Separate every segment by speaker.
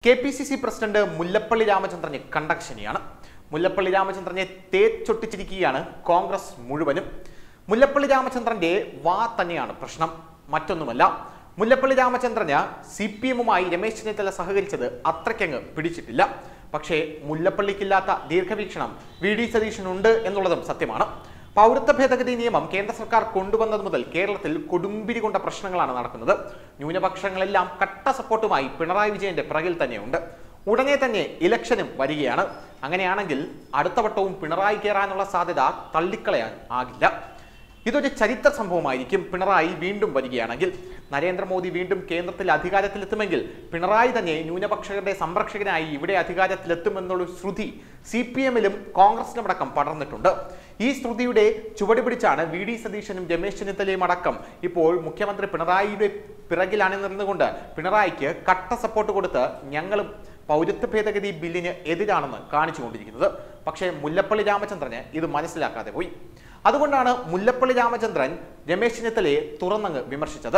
Speaker 1: K P C C president Mullappally രാമചന്ദ്രന് കണ്ടക്ഷനിയാണ് മുല്ലപ്പള്ളി രാമചന്ദ്രനെ തേച്ചൊട്ടിച്ചിരിക്കുകയാണ് കോൺഗ്രസ് മുഴുവനും മുല്ലപ്പള്ളി രാമചന്ദ്രന്റെ വാ തന്നെയാണ് പ്രശ്നം മറ്റൊന്നുമല്ല മുല്ലപ്പള്ളി രാമചന്ദ്രന് സി പി എമ്മുമായി രമേശ് ചെന്നിത്തല സഹകരിച്ചത് അത്രയ്ക്കങ്ങ് പിടിച്ചിട്ടില്ല പക്ഷേ മുല്ലപ്പള്ളിക്കില്ലാത്ത ദീർഘവീക്ഷണം വി ഡി സതീശനുണ്ട് എന്നുള്ളതും സത്യമാണ് പൗരത്വ ഭേദഗതി നിയമം കേന്ദ്ര സർക്കാർ കൊണ്ടുവന്നത് മുതൽ കേരളത്തിൽ കൊടുമ്പിരി കൊണ്ട പ്രശ്നങ്ങളാണ് നടക്കുന്നത് ന്യൂനപക്ഷങ്ങളെല്ലാം കട്ട സപ്പോർട്ടുമായി പിണറായി വിജയന്റെ പിറകിൽ തന്നെയുണ്ട് ഉടനെ തന്നെ ഇലക്ഷനും വരികയാണ് അങ്ങനെയാണെങ്കിൽ അടുത്ത വട്ടവും പിണറായി കയറാനുള്ള സാധ്യത തള്ളിക്കളയാൻ ആകില്ല ഇതൊരു ചരിത്ര സംഭവമായിരിക്കും പിണറായി വീണ്ടും വരികയാണെങ്കിൽ നരേന്ദ്രമോദി വീണ്ടും കേന്ദ്രത്തിൽ അധികാരത്തിലെത്തുമെങ്കിൽ പിണറായി തന്നെ ന്യൂനപക്ഷങ്ങളുടെ സംരക്ഷകനായി ഇവിടെ അധികാരത്തിലെത്തുമെന്നുള്ള ശ്രുതി സി പി എമ്മിലും കോൺഗ്രസിനുമടക്കം പടർന്നിട്ടുണ്ട് ഈ ശ്രുതിയുടെ ചുവട് പിടിച്ചാണ് വി ഡി സതീശനും രമേശ് ചെന്നിത്തലയും അടക്കം ഇപ്പോൾ മുഖ്യമന്ത്രി പിണറായിയുടെ പിറകിലാണ് നിന്നുകൊണ്ട് പിണറായിക്ക് കട്ട സപ്പോർട്ട് കൊടുത്ത് ഞങ്ങളും പൗരത്വ ഭേദഗതി ബില്ലിന് എതിരാണെന്ന് കാണിച്ചുകൊണ്ടിരിക്കുന്നത് പക്ഷേ മുല്ലപ്പള്ളി രാമചന്ദ്രന് ഇത് മനസ്സിലാക്കാതെ പോയി അതുകൊണ്ടാണ് മുല്ലപ്പള്ളി രാമചന്ദ്രൻ രമേശ് ചെന്നിത്തലയെ തുറന്നങ്ങ് വിമർശിച്ചത്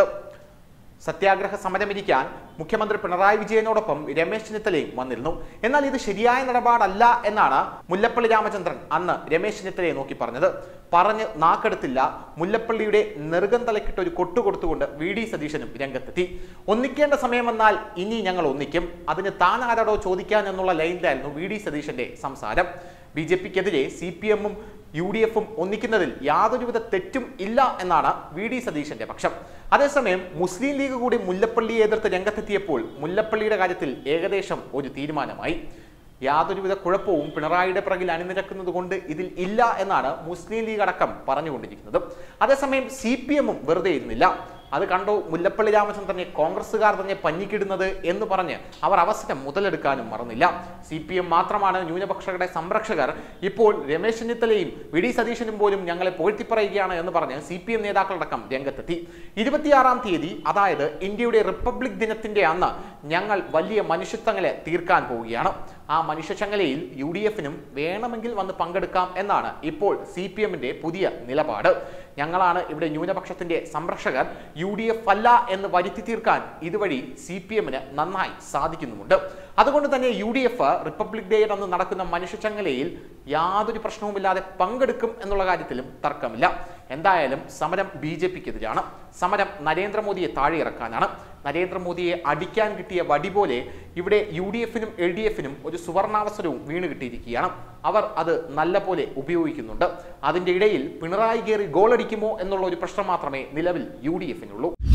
Speaker 1: സത്യാഗ്രഹ സമരമിരിക്കാൻ മുഖ്യമന്ത്രി പിണറായി വിജയനോടൊപ്പം രമേശ് ചെന്നിത്തലയും വന്നിരുന്നു എന്നാൽ ഇത് ശരിയായ നിലപാടല്ല എന്നാണ് മുല്ലപ്പള്ളി രാമചന്ദ്രൻ അന്ന് രമേശ് ചെന്നിത്തലയെ നോക്കി പറഞ്ഞത് പറഞ്ഞ് നാക്കെടുത്തില്ല മുല്ലപ്പള്ളിയുടെ നെറുകം തലക്കിട്ട് ഒരു കൊട്ടു കൊടുത്തുകൊണ്ട് വി ഡി സതീശനും രംഗത്തെത്തി ഒന്നിക്കേണ്ട സമയം വന്നാൽ ഇനി ഞങ്ങൾ ഒന്നിക്കും അതിന് താൻ ആരോടോ ചോദിക്കാൻ എന്നുള്ള ലൈനിലായിരുന്നു വി ഡി സതീശന്റെ സംസാരം ബി ജെ പിക്കെതിരെ സി പി എമ്മും യു ഡി എഫും ഒന്നിക്കുന്നതിൽ യാതൊരുവിധ തെറ്റും ഇല്ല എന്നാണ് വി ഡി സതീശന്റെ പക്ഷം അതേസമയം മുസ്ലിം ലീഗ് കൂടി മുല്ലപ്പള്ളിയെ എതിർത്ത് രംഗത്തെത്തിയപ്പോൾ മുല്ലപ്പള്ളിയുടെ കാര്യത്തിൽ ഏകദേശം ഒരു തീരുമാനമായി യാതൊരുവിധ കുഴപ്പവും പിണറായിയുടെ പിറകിൽ അണിനിരക്കുന്നത് കൊണ്ട് ഇതിൽ ഇല്ല എന്നാണ് മുസ്ലിം ലീഗ് അടക്കം പറഞ്ഞുകൊണ്ടിരിക്കുന്നത് അതേസമയം സി പി എമ്മും വെറുതെ ഇരുന്നില്ല അത് കണ്ടോ മുല്ലപ്പള്ളി രാമചന്ദ്രനെ കോൺഗ്രസ്സുകാർ തന്നെ പഞ്ഞിക്കിടുന്നത് എന്ന് പറഞ്ഞ് അവർ അവസരം മുതലെടുക്കാനും മറന്നില്ല സി പി എം മാത്രമാണ് ന്യൂനപക്ഷങ്ങളുടെ സംരക്ഷകർ ഇപ്പോൾ രമേശ് ചെന്നിത്തലയും വി ഡി സതീശനും പോലും ഞങ്ങളെ പോഴ്ത്തിപ്പറയുകയാണ് എന്ന് പറഞ്ഞ് സി പി എം നേതാക്കളടക്കം രംഗത്തെത്തി ഇരുപത്തിയാറാം തീയതി അതായത് ഇന്ത്യയുടെ റിപ്പബ്ലിക് ദിനത്തിന്റെ അന്ന് ഞങ്ങൾ വലിയ മനുഷ്യത്വങ്ങളെ തീർക്കാൻ പോവുകയാണ് ആ മനുഷ്യചങ്ങലയിൽ യു ഡി എഫിനും വേണമെങ്കിൽ വന്ന് പങ്കെടുക്കാം എന്നാണ് ഇപ്പോൾ സി പി എമ്മിന്റെ പുതിയ നിലപാട് ഞങ്ങളാണ് ഇവിടെ ന്യൂനപക്ഷത്തിന്റെ സംരക്ഷകർ യു ഡി എഫ് അല്ല എന്ന് വരുത്തി തീർക്കാൻ ഇതുവഴി സി പി എമ്മിന് നന്നായി സാധിക്കുന്നുമുണ്ട് അതുകൊണ്ട് തന്നെ U D F Republic Day അന്ന് നടക്കുന്ന മനുഷ്യചങ്ങലയിൽ യാതൊരു പ്രശ്നവുമില്ലാതെ പങ്കെടുക്കും എന്നുള്ള കാര്യത്തിലും തർക്കമില്ല എന്തായാലും സമരം ബി ജെ പിക്കെതിരാണ് സമരം നരേന്ദ്രമോദിയെ താഴെയിറക്കാനാണ് നരേന്ദ്രമോദിയെ അടിക്കാൻ കിട്ടിയ വടി പോലെ ഇവിടെ യു ഡി എഫിനും എൽ ഡി എഫിനും ഒരു സുവർണാവസരവും വീണ് കിട്ടിയിരിക്കുകയാണ് അവർ അത് നല്ല പോലെ ഉപയോഗിക്കുന്നുണ്ട് അതിൻ്റെ ഇടയിൽ പിണറായി കയറി ഗോളടിക്കുമോ എന്നുള്ള ഒരു പ്രശ്നം മാത്രമേ നിലവിൽ യു ഡി എഫിനുള്ളൂ